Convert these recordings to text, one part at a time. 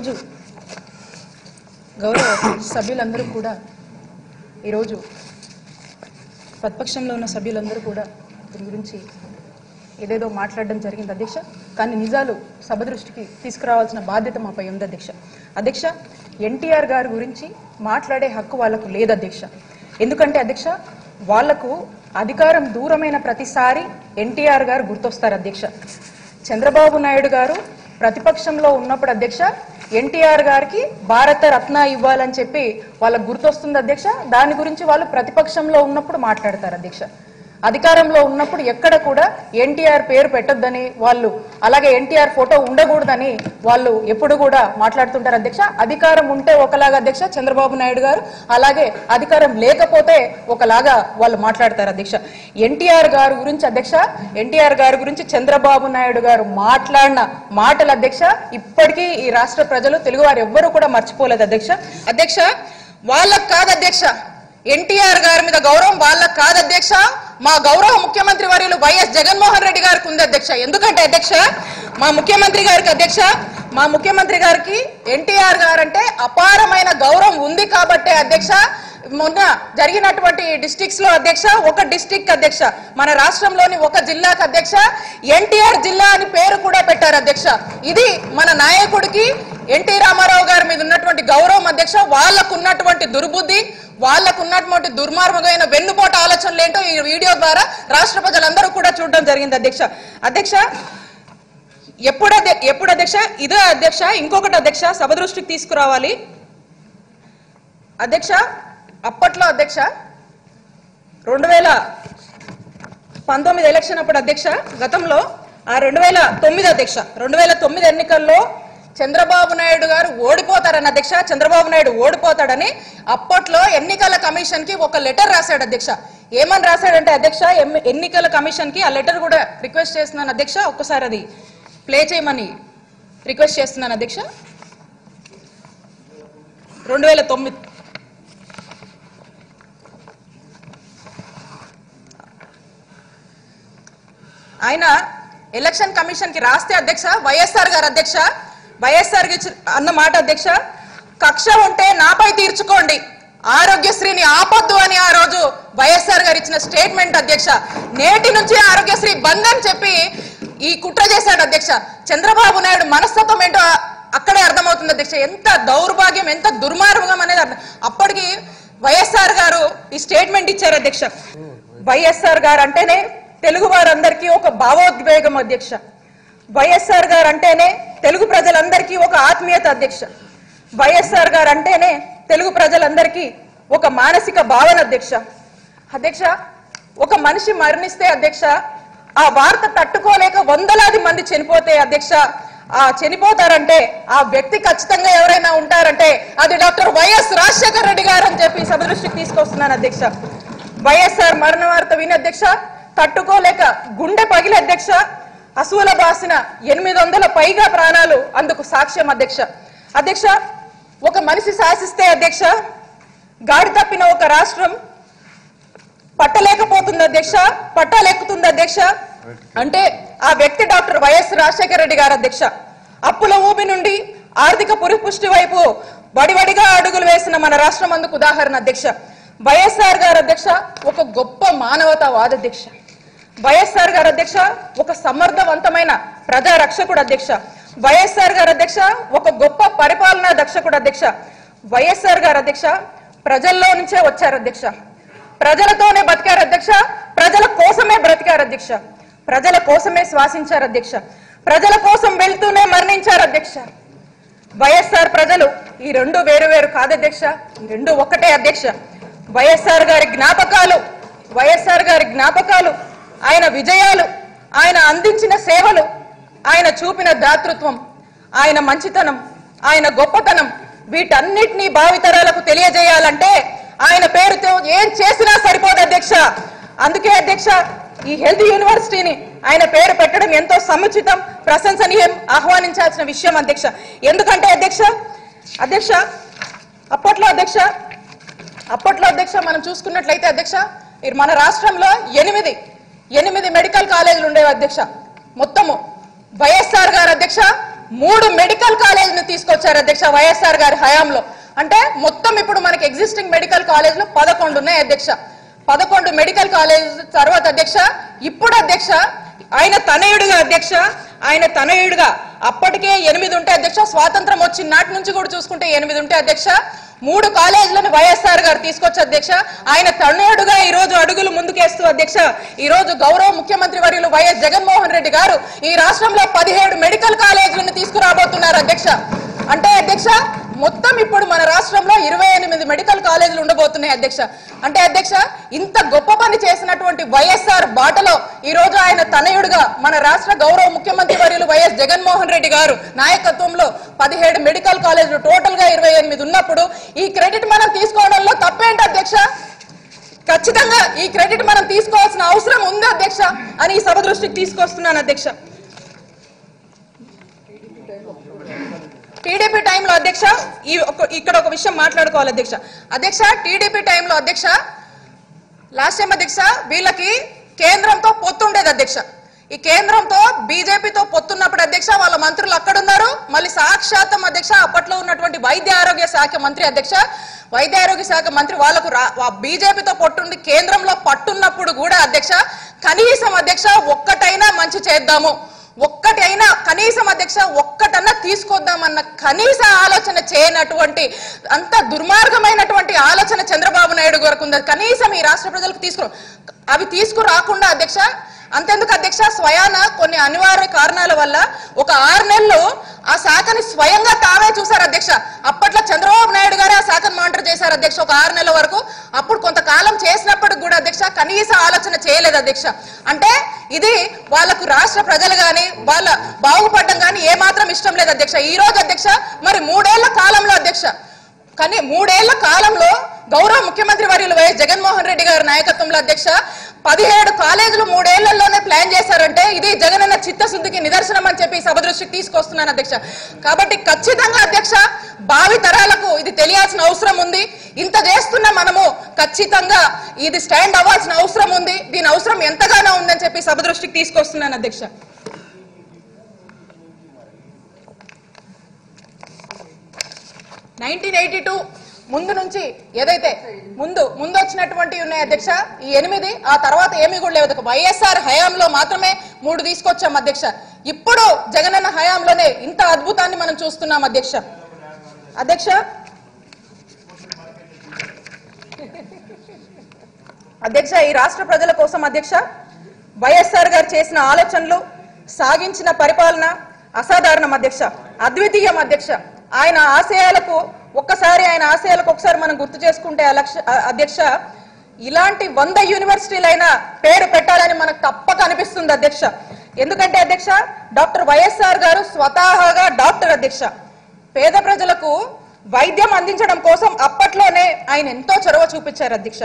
ఈరోజు గౌరవ సభ్యులందరూ కూడా ఈరోజు ప్రతిపక్షంలో ఉన్న సభ్యులందరూ కూడా దీని గురించి ఏదేదో మాట్లాడడం జరిగింది అధ్యక్ష కానీ నిజాలు సభ దృష్టికి తీసుకురావాల్సిన బాధ్యత మాపై ఉంది అధ్యక్ష అధ్యక్ష ఎన్టీఆర్ గారి గురించి మాట్లాడే హక్కు వాళ్లకు లేదు అధ్యక్ష ఎందుకంటే అధ్యక్ష వాళ్లకు అధికారం దూరమైన ప్రతిసారి ఎన్టీఆర్ గారు గుర్తొస్తారు అధ్యక్ష చంద్రబాబు నాయుడు గారు ప్రతిపక్షంలో ఉన్నప్పుడు అధ్యక్ష ఎన్టీఆర్ గారికి భారత రత్న ఇవ్వాలని చెప్పి వాళ్ళకు గుర్తొస్తుంది అధ్యక్ష దాని గురించి వాళ్ళు ప్రతిపక్షంలో ఉన్నప్పుడు మాట్లాడతారు అధ్యక్ష అధికారంలో ఉన్నప్పుడు ఎక్కడ కూడా ఎన్టీఆర్ పేరు పెట్టొద్దని వాళ్ళు అలాగే ఎన్టీఆర్ ఫోటో ఉండకూడదని వాళ్ళు ఎప్పుడు కూడా మాట్లాడుతుంటారు అధ్యక్ష అధికారం ఉంటే ఒకలాగా అధ్యక్ష చంద్రబాబు నాయుడు గారు అలాగే అధికారం లేకపోతే ఒకలాగా వాళ్ళు మాట్లాడతారు అధ్యక్ష ఎన్టీఆర్ గారి గురించి అధ్యక్ష ఎన్టీఆర్ గారి గురించి చంద్రబాబు నాయుడు గారు మాట్లాడిన మాటలు అధ్యక్ష ఇప్పటికీ ఈ రాష్ట్ర ప్రజలు తెలుగు వారు ఎవ్వరూ కూడా మర్చిపోలేదు అధ్యక్ష అధ్యక్ష వాళ్ళకు కాదు అధ్యక్ష ఎన్టీఆర్ గారి మీద గౌరవం వాళ్ళకు కాదు అధ్యక్ష మా గౌరవ ముఖ్యమంత్రి వర్యులు వైఎస్ జగన్మోహన్ రెడ్డి గారికి ఉంది అధ్యక్ష ఎందుకంటే అధ్యక్ష మా ముఖ్యమంత్రి గారికి అధ్యక్ష మా ముఖ్యమంత్రి గారికి ఎన్టీఆర్ గారు అంటే అపారమైన గౌరవం ఉంది కాబట్టే అధ్యక్ష మొన్న జరిగినటువంటి డిస్టిక్స్ లో అధ్యక్ష ఒక డిస్టిక్ అధ్యక్ష మన రాష్ట్రంలోని ఒక జిల్లాకు అధ్యక్ష ఎన్టీఆర్ జిల్లా అని పేరు కూడా పెట్టారు అధ్యక్ష ఇది మన నాయకుడికి ఎన్టీ రామారావు గారి మీద ఉన్నటువంటి గౌరవం అధ్యక్ష వాళ్ళకు ఉన్నటువంటి దుర్బుద్ధి వాళ్ళకు ఉన్నటువంటి దుర్మార్గమైన వెన్నుపోట ఆలోచనలు ఏంటో ఈ వీడియో ద్వారా రాష్ట్ర ప్రజలందరూ కూడా చూడడం జరిగింది అధ్యక్ష అధ్యక్ష ఎప్పుడు అధ్య- ఎప్పుడు అధ్యక్ష ఇదే అధ్యక్ష ఇంకొకటి అధ్యక్ష సభ దృష్టికి తీసుకురావాలి అధ్యక్ష అప్పట్లో అధ్యక్ష రెండు వేల పంతొమ్మిది ఎలక్షన్ అప్పుడు అధ్యక్ష గతంలో ఆ రెండు వేల తొమ్మిది అధ్యక్ష రెండు వేల తొమ్మిది ఎన్నికల్లో చంద్రబాబు నాయుడు గారు ఓడిపోతారని అధ్యక్ష చంద్రబాబు నాయుడు ఓడిపోతాడని అప్పట్లో ఎన్నికల కమిషన్ కి ఒక లెటర్ రాశాడు అధ్యక్ష ఏమని రాశాడంటే అధ్యక్ష ఎమ్- ఎన్నికల కమిషన్ కి ఆ లెటర్ కూడా రిక్వెస్ట్ చేస్తున్నాను అధ్యక్ష ఒక్కసారి అది ప్లే చేయమని రిక్వెస్ట్ చేస్తున్నాను అధ్యక్ష రెండు వేల తొమ్మిది ఆయన ఎలక్షన్ కమిషన్ కి రాస్తే అధ్యక్ష వైఎస్ఆర్ గారు అధ్యక్ష వైఎస్ఆర్ కి ఇచ్చి- అన్న మాట అధ్యక్ష కక్ష ఉంటే నాపై తీర్చుకోండి ఆరోగ్యశ్రీని ఆపొద్దు అని ఆ రోజు వైఎస్ఆర్ గారు ఇచ్చిన స్టేట్మెంట్ అధ్యక్ష నేటి నుంచి ఆరోగ్యశ్రీ బంద్ అని చెప్పి ఈ కుట్ర చేశాడు అధ్యక్ష చంద్రబాబు నాయుడు మనస్తత్వం ఏంటో అక్కడే అర్థమవుతుంది అధ్యక్ష ఎంత దౌర్భాగ్యం ఎంత దుర్మార్గం అనేది అర్థం అప్పటికి వైఎస్ఆర్ గారు ఈ స్టేట్మెంట్ ఇచ్చారు అధ్యక్ష వైఎస్ఆర్ గారు అంటేనే తెలుగు వారందరికీ ఒక భావోద్వేగం అధ్యక్ష వైఎస్ఆర్ గారు అంటేనే తెలుగు ప్రజలందరికీ ఒక ఆత్మీయత అధ్యక్ష వైఎస్ఆర్ గారు అంటేనే తెలుగు ప్రజలందరికీ ఒక మానసిక భావన అధ్యక్ష అధ్యక్ష ఒక మనిషి మరణిస్తే అధ్యక్ష ఆ వార్త తట్టుకోలేక వందలాది మంది చనిపోతే అధ్యక్ష ఆ చనిపోతారంటే ఆ వ్యక్తి ఖచ్చితంగా ఎవరైనా ఉంటారంటే అది డాక్టర్ వైఎస్ రాజశేఖర రెడ్డి గారు అని చెప్పి సభ దృష్టికి తీసుకొస్తున్నాను అధ్యక్ష వైఎస్ఆర్ మరణ వార్త విని అధ్యక్ష తట్టుకోలేక గుండె పగిలి అధ్యక్ష అసూల బాసిన ఎనిమిది వందల పైగా ప్రాణాలు అందుకు సాక్ష్యం అధ్యక్ష అధ్యక్ష ఒక మనిషి శాసిస్తే అధ్యక్ష గాడి తప్పిన ఒక రాష్ట్రం పట్టలేకపోతుంది అధ్యక్ష పట్టాలెక్కుతుంది అధ్యక్ష అంటే ఆ వ్యక్తి డాక్టర్ వైఎస్ రాజశేఖర రెడ్డి గారు అధ్యక్ష అప్పుల ఊబి నుండి ఆర్థిక పురిపుష్టి వైపు వడివడిగా అడుగులు వేసిన మన రాష్ట్రం అందుకు ఉదాహరణ అధ్యక్ష వైఎస్ఆర్ గారు అధ్యక్ష ఒక గొప్ప మానవతావాద అధ్యక్ష వైఎస్ఆర్ గారు అధ్యక్ష ఒక సమర్థవంతమైన ప్రజా రక్షకుడు అధ్యక్ష వైఎస్ఆర్ గారు అధ్యక్ష ఒక గొప్ప పరిపాలనా దక్షకుడు అధ్యక్ష వైఎస్ఆర్ గారు అధ్యక్ష ప్రజల్లో నుంచే వచ్చారు అధ్యక్ష ప్రజలతోనే బతికారు అధ్యక్ష ప్రజల కోసమే బ్రతికారు అధ్యక్ష ప్రజల కోసమే శ్వాసించారు అధ్యక్ష ప్రజల కోసం వెళ్తూనే మరణించారు అధ్యక్ష వైఎస్ఆర్ ప్రజలు ఈ రెండు వేరు వేరు కాదు అధ్యక్ష ఈ రెండు ఒక్కటే అధ్యక్ష వైఎస్ఆర్ గారి జ్ఞాపకాలు వైఎస్ఆర్ గారి జ్ఞాపకాలు ఆయన విజయాలు ఆయన అందించిన సేవలు ఆయన చూపిన దాతృత్వం ఆయన మంచితనం ఆయన గొప్పతనం వీటన్నిటినీ భావితరాలకు తెలియజేయాలంటే ఆయన పేరుతో ఏం చేసినా సరిపోదు అధ్యక్ష అందుకే అధ్యక్ష ఈ హెల్త్ యూనివర్సిటీని ఆయన పేరు పెట్టడం ఎంతో సముచితం ప్రశంసనీయం ఆహ్వానించాల్సిన విషయం అధ్యక్ష ఎందుకంటే అధ్యక్ష అధ్యక్ష అప్పట్లో అధ్యక్ష అప్పట్లో అధ్యక్ష మనం చూసుకున్నట్లయితే అధ్యక్ష ఈ మన రాష్ట్రంలో ఎనిమిది ఎనిమిది మెడికల్ కాలేజీలు ఉండేవి అధ్యక్ష మొత్తము వైఎస్ఆర్ గారు అధ్యక్ష మూడు మెడికల్ కాలేజీని తీసుకొచ్చారు అధ్యక్ష వైఎస్ఆర్ గారి హయాంలో అంటే మొత్తం ఇప్పుడు మనకి ఎగ్జిస్టింగ్ మెడికల్ కాలేజీలు పదకొండు ఉన్నాయి అధ్యక్ష పదకొండు మెడికల్ కాలేజ్ తర్వాత అధ్యక్ష ఇప్పుడు అధ్యక్ష ఆయన తనయుడిగా అధ్యక్ష ఆయన తనయుడిగా అప్పటికే ఎనిమిది ఉంటే అధ్యక్ష స్వాతంత్రం వచ్చిన నాటి నుంచి కూడా చూసుకుంటే ఎనిమిది ఉంటే అధ్యక్ష మూడు కాలేజీలను వైఎస్ఆర్ గారు తీసుకొచ్చి అధ్యక్ష ఆయన తనయుడుగా ఈ రోజు అడుగులు ముందుకేస్తూ అధ్యక్ష ఈ రోజు గౌరవ ముఖ్యమంత్రి వర్యులు వైఎస్ జగన్మోహన్ రెడ్డి గారు ఈ రాష్ట్రంలో పదిహేడు మెడికల్ కాలేజీలను తీసుకురాబోతున్నారు అధ్యక్ష అంటే అధ్యక్ష మొత్తం ఇప్పుడు మన రాష్ట్రంలో ఇరవై ఎనిమిది మెడికల్ కాలేజీలు ఉండబోతున్నాయి అధ్యక్ష అంటే అధ్యక్ష ఇంత గొప్ప పని చేసినటువంటి వైఎస్ఆర్ బాటలో ఈ రోజు ఆయన తనయుడుగా మన రాష్ట్ర గౌరవ ముఖ్యమంత్రి వర్యులు వైఎస్ జగన్మోహన్ రెడ్డి గారు నాయకత్వంలో పదిహేడు మెడికల్ కాలేజీలు టోటల్ గా ఇరవై ఎనిమిది ఉన్నప్పుడు ఈ క్రెడిట్ మనం తీసుకోవడంలో తప్పేంటి అధ్యక్ష ఖచ్చితంగా ఈ క్రెడిట్ మనం తీసుకోవాల్సిన అవసరం ఉంది అధ్యక్ష అని ఈ సభ దృష్టికి తీసుకొస్తున్నాను అధ్యక్ష టీడీపీ టైంలో అధ్యక్ష ఈ ఒక- ఇక్కడ ఒక విషయం మాట్లాడుకోవాలి అధ్యక్ష అధ్యక్ష టీడీపీ టైంలో అధ్యక్ష లాస్ట్ టైం అధ్యక్ష వీళ్ళకి కేంద్రంతో పొత్తుండేది అధ్యక్ష ఈ కేంద్రంతో బీజేపీతో పొత్తున్నప్పుడు అధ్యక్ష వాళ్ళ మంత్రులు అక్కడ ఉన్నారు మళ్ళీ సాక్షాత్తం అధ్యక్ష అప్పట్లో ఉన్నటువంటి వైద్య ఆరోగ్య శాఖ మంత్రి అధ్యక్ష వైద్య ఆరోగ్య శాఖ మంత్రి వాళ్ళకు బీజేపీతో పొట్టుండి కేంద్రంలో పట్టున్నప్పుడు కూడా అధ్యక్ష కనీసం అధ్యక్ష ఒక్కటైనా మంచి చేద్దాము ఒక్కటైనా కనీసం అధ్యక్ష ఒక్కటన్నా తీసుకొద్దామన్న కనీస ఆలోచన చేయనటువంటి అంత దుర్మార్గమైనటువంటి ఆలోచన చంద్రబాబు నాయుడు గారికి ఉంది కనీసం ఈ రాష్ట్ర ప్రజలకు తీసుకురా అవి తీసుకురాకుండా అధ్యక్ష అంతెందుకు అధ్యక్ష స్వయాన కొన్ని అనివార్య కారణాల వల్ల ఒక ఆరు నెలలు ఆ శాఖని స్వయంగా తావే చూశారు అధ్యక్ష అప్పట్లో చంద్రబాబు నాయుడు గారే ఆ శాఖను మానిటర్ చేశారు అధ్యక్ష ఒక ఆరు నెలల వరకు అప్పుడు కొంతకాలం చేసినప్పటికి కూడా అధ్యక్ష కనీస ఆలోచన చేయలేదు అధ్యక్ష అంటే ఇది వాళ్ళకు రాష్ట్ర ప్రజలు గాని వాళ్ళ బాగుపడడం గాని ఏమాత్రం ఇష్టం లేదు అధ్యక్ష ఈ రోజు అధ్యక్ష మరి మూడేళ్ల కాలంలో అధ్యక్ష కానీ మూడేళ్ల కాలంలో గౌరవ ముఖ్యమంత్రి వర్యులు వైఎస్ జగన్మోహన్ రెడ్డి గారి నాయకత్వంలో అధ్యక్ష పదిహేడు కాలేజీలు మూడేళ్లలోనే ప్లాన్ చేశారంటే ఇది జగనన్న చిత్తశుద్ధికి నిదర్శనం అని చెప్పి ఈ సభ దృష్టికి తీసుకొస్తున్నాను అధ్యక్ష కాబట్టి ఖచ్చితంగా అధ్యక్ష భావి తరాలకు ఇది తెలియాల్సిన అవసరం ఉంది ఇంత చేస్తున్న మనము ఖచ్చితంగా ఇది స్టాండ్ అవ్వాల్సిన అవసరం ఉంది దీని అవసరం ఎంతగానో ఉందని చెప్పి సభ దృష్టికి తీసుకొస్తున్నాను అధ్యక్ష నైన్టీన్ ఎయిటీ టూ ముందు నుంచి ఏదైతే ముందు ముందు వచ్చినటువంటి ఉన్నాయి అధ్యక్ష ఈ ఎనిమిది ఆ తర్వాత ఏమీ కూడా లేవు వైఎస్ఆర్ హయాంలో మాత్రమే మూడు తీసుకొచ్చాం అధ్యక్ష ఇప్పుడు జగనన్న హయాంలోనే ఇంత అద్భుతాన్ని మనం చూస్తున్నాం అధ్యక్ష అధ్యక్ష అధ్యక్ష ఈ రాష్ట్ర ప్రజల కోసం అధ్యక్ష వైఎస్ఆర్ గారు చేసిన ఆలోచనలు సాగించిన పరిపాలన అసాధారణం అధ్యక్ష అద్వితీయం అధ్యక్ష ఆయన ఆశయాలకు ఒక్కసారి ఆయన ఆశయాలకు ఒకసారి మనం గుర్తు చేసుకుంటే అలక్ష అ- అధ్యక్ష ఇలాంటి వంద యూనివర్సిటీలైనా పేరు పెట్టాలని మనకు తప్పక అనిపిస్తుంది అధ్యక్ష ఎందుకంటే అధ్యక్ష డాక్టర్ వైఎస్ఆర్ గారు స్వతహాగా డాక్టర్ అధ్యక్ష పేద ప్రజలకు వైద్యం అందించడం కోసం అప్పట్లోనే ఆయన ఎంతో చొరవ చూపించారు అధ్యక్ష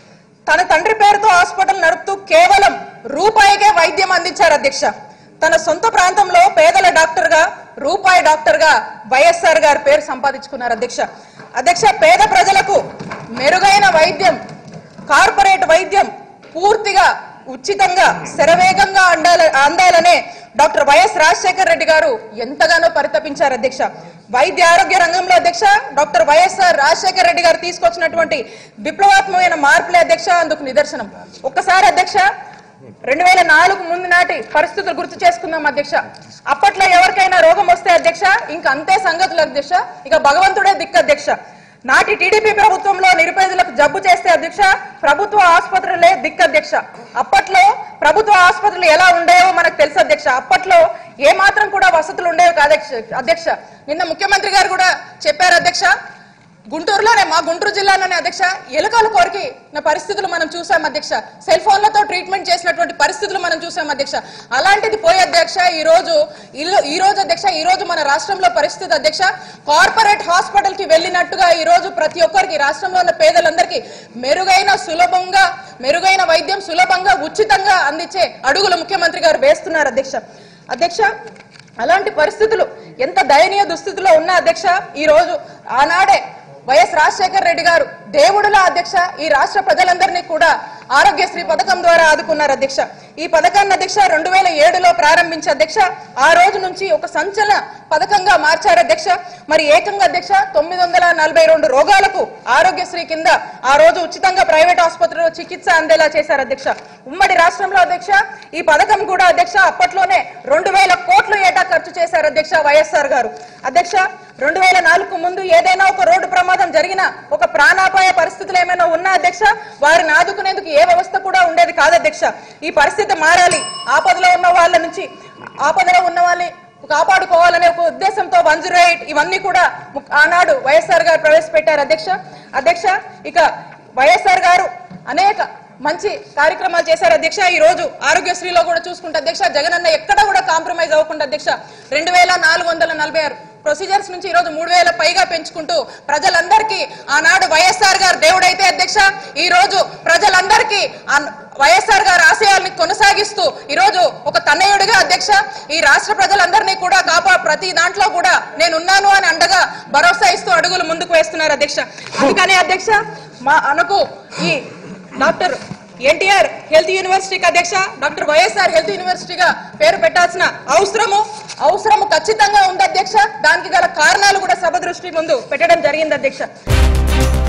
తన తండ్రి పేరుతో హాస్పిటల్ నడుపుతూ కేవలం రూపాయికే వైద్యం అందించారు అధ్యక్ష తన సొంత ప్రాంతంలో పేదల డాక్టర్ గా రూపాయి డాక్టర్ గా వైఎస్ఆర్ గారి పేరు సంపాదించుకున్నారు అధ్యక్ష అధ్యక్ష పేద ప్రజలకు మెరుగైన వైద్యం కార్పొరేట్ వైద్యం పూర్తిగా ఉచితంగా శరవేగంగా అందాల అందాలనే డాక్టర్ వైఎస్ రాజశేఖర్ రెడ్డి గారు ఎంతగానో పరితపించారు అధ్యక్ష వైద్య ఆరోగ్య రంగంలో అధ్యక్ష డాక్టర్ వైఎస్ఆర్ రాజశేఖర్ రెడ్డి గారు తీసుకొచ్చినటువంటి విప్లవాత్మకమైన మార్పులే అధ్యక్ష అందుకు నిదర్శనం ఒక్కసారి అధ్యక్ష రెండు వేల నాలుగు ముందు నాటి పరిస్థితులు గుర్తు చేసుకుందాం అధ్యక్ష అప్పట్లో ఎవరికైనా రోగం వస్తే అధ్యక్ష ఇంక అంతే సంగతులు అధ్యక్ష ఇక భగవంతుడే దిక్కు అధ్యక్ష నాటి టీడీపీ ప్రభుత్వంలో నిరుపేదలకు జబ్బు చేస్తే అధ్యక్ష ప్రభుత్వ ఆసుపత్రులే దిక్కు అధ్యక్ష అప్పట్లో ప్రభుత్వ ఆసుపత్రులు ఎలా ఉండేవో మనకు తెలుసు అధ్యక్ష అప్పట్లో ఏ మాత్రం కూడా వసతులు ఉండేవి కాదు అధ్యక్ష అధ్యక్ష నిన్న ముఖ్యమంత్రి గారు కూడా చెప్పారు అధ్యక్ష గుంటూరులోనే మా గుంటూరు జిల్లాలోనే అధ్యక్ష ఎలుకలు కోరికి నా పరిస్థితులు మనం చూసాం అధ్యక్ష సెల్ ఫోన్లతో ట్రీట్మెంట్ చేసినటువంటి పరిస్థితులు మనం చూసాం అధ్యక్ష అలాంటిది పోయి అధ్యక్ష ఈ రోజు ఇల్లు ఈ రోజు అధ్యక్ష ఈ రోజు మన రాష్ట్రంలో పరిస్థితి అధ్యక్ష కార్పొరేట్ హాస్పిటల్ కి వెళ్ళినట్టుగా ఈ రోజు ప్రతి ఒక్కరికి రాష్ట్రంలో ఉన్న పేదలందరికీ మెరుగైన సులభంగా మెరుగైన వైద్యం సులభంగా ఉచితంగా అందించే అడుగులు ముఖ్యమంత్రి గారు వేస్తున్నారు అధ్యక్ష అధ్యక్ష అలాంటి పరిస్థితులు ఎంత దయనీయ దుస్థితిలో ఉన్న అధ్యక్ష ఈ రోజు ఆనాడే వైఎస్ రాజశేఖర్ రెడ్డి గారు దేవుడులా అధ్యక్ష ఈ రాష్ట్ర ప్రజలందరినీ కూడా ఆరోగ్యశ్రీ పథకం ద్వారా ఆదుకున్నారు అధ్యక్ష ఈ పథకాన్ని అధ్యక్ష రెండు వేల ఏడులో ప్రారంభించి అధ్యక్ష ఆ రోజు నుంచి ఒక సంచలన పథకంగా మార్చారు అధ్యక్ష మరి ఏకంగా అధ్యక్ష తొమ్మిది వందల నలభై రెండు రోగాలకు ఆరోగ్యశ్రీ కింద ఆ రోజు ఉచితంగా ప్రైవేట్ ఆసుపత్రిలో చికిత్స అందేలా చేశారు అధ్యక్ష ఉమ్మడి రాష్ట్రంలో అధ్యక్ష ఈ పథకం కూడా అధ్యక్ష అప్పట్లోనే రెండు వేల కోట్లు ఏటా ఖర్చు చేశారు అధ్యక్ష వైఎస్ఆర్ గారు అధ్యక్ష రెండు వేల నాలుగు ముందు ఏదైనా ఒక రోడ్డు ప్రమాదం జరిగినా ఒక ప్రాణాపాయ పరిస్థితులు ఏమైనా ఉన్నా అధ్యక్ష వారిని ఆదుకునేందుకు ఏ వ్యవస్థ కూడా ఉండేది కాదు అధ్యక్ష ఈ పరిస్థితి మారాలి ఆపదలో ఉన్న వాళ్ళ నుంచి ఆపదలో ఉన్న వాళ్ళని కాపాడుకోవాలనే ఒక ఉద్దేశంతో వన్ జీరో ఎయిట్ ఇవన్నీ కూడా ము- ఆనాడు వైఎస్ఆర్ గారు ప్రవేశపెట్టారు అధ్యక్ష అధ్యక్ష ఇక వైఎస్ఆర్ గారు అనేక మంచి కార్యక్రమాలు చేశారు అధ్యక్ష ఈ రోజు ఆరోగ్యశ్రీలో కూడా చూసుకుంటే అధ్యక్ష జగనన్న ఎక్కడ కూడా కాంప్రమైజ్ అవ్వకుండా అధ్యక్ష రెండు వేల నాలుగు వందల నలభై ఆరు ప్రొసీజర్స్ నుంచి ఈ రోజు మూడు వేల పైగా పెంచుకుంటూ ప్రజలందరికీ ఆనాడు వైఎస్ఆర్ గారు దేవుడైతే అధ్యక్ష ఈ రోజు ప్రజలందరికీ ఆ- వైఎస్ఆర్ గారి ఆశయాల్ని కొనసాగిస్తూ ఈ రోజు ఒక తనయుడిగా అధ్యక్ష ఈ రాష్ట్ర ప్రజలందరినీ కూడా కాపా ప్రతి దాంట్లో కూడా నేనున్నాను అని అండగా భరోసా ఇస్తూ అడుగులు ముందుకు వేస్తున్నారు అధ్యక్ష అందుకనే అధ్యక్ష మా అనకు ఈ డాక్టర్ ఎన్టీఆర్ హెల్త్ యూనివర్సిటీకి అధ్యక్ష డాక్టర్ వైఎస్ఆర్ హెల్త్ యూనివర్సిటీగా పేరు పెట్టాల్సిన అవసరము అవసరము ఖచ్చితంగా ఉంది అధ్యక్ష దానికి గల కారణాలు కూడా సభ దృష్టి ముందు పెట్టడం జరిగింది అధ్యక్ష